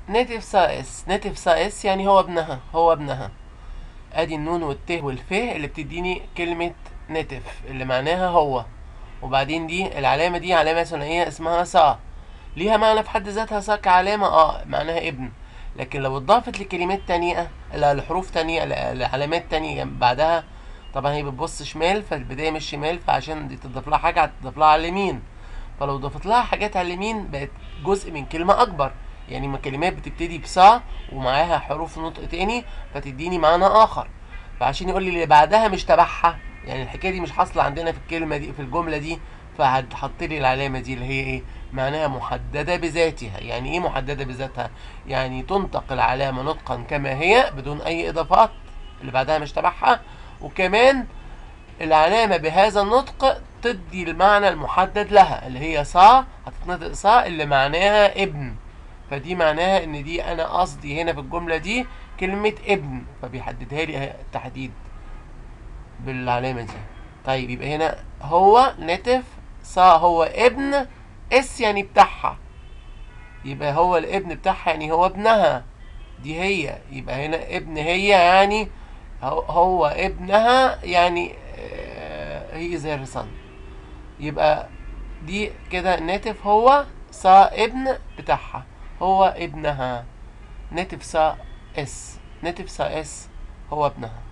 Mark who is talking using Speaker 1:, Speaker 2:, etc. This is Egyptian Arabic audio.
Speaker 1: نيتف سا اس نيتف سا اس يعني هو ابنها هو ابنها ادي النون والت والف اللي بتديني كلمة نيتف اللي معناها هو وبعدين دي العلامة دي علامة ثنائية اسمها سا ليها معنى في حد ذاتها سا كعلامة اه معناها ابن لكن لو اتضافت لكلمات تانية لا لحروف تانية ل- لعلامات تانية جنب بعدها طبعا هي بتبص شمال فالبداية مش شمال فعشان دي تضاف لها حاجة هتضاف لها على اليمين فلو ضفت لها حاجات على اليمين بقت جزء من كلمة أكبر يعني ما كلمات بتبتدي بصا ومعاها حروف نطق تاني فتديني معنى آخر فعشان يقول لي اللي بعدها مش تبعها يعني الحكاية دي مش حاصلة عندنا في الكلمة دي في الجملة دي فهتحط لي العلامة دي اللي هي ايه معناها محددة بذاتها يعني ايه محددة بذاتها يعني تنطق العلامة نطقا كما هي بدون اي اضافات اللي بعدها مش تبعها وكمان العلامة بهذا النطق تدي المعنى المحدد لها اللي هي صا هتتنطق صا اللي معناها ابن فدي معناها ان دي انا قصدي هنا في الجملة دي كلمة ابن فبيحددها لي اهي التحديد بالعلامة دي طيب يبقى هنا هو نتف صا هو ابن اس يعني بتاعها يبقى هو الابن بتاعها يعني هو ابنها دي هي يبقى هنا ابن هي يعني هو, هو ابنها يعني هي از هير son يبقى دي كده ناتف هو صا ابن بتاعها هو ابنها ناتف صا اس ناتف صا اس هو ابنها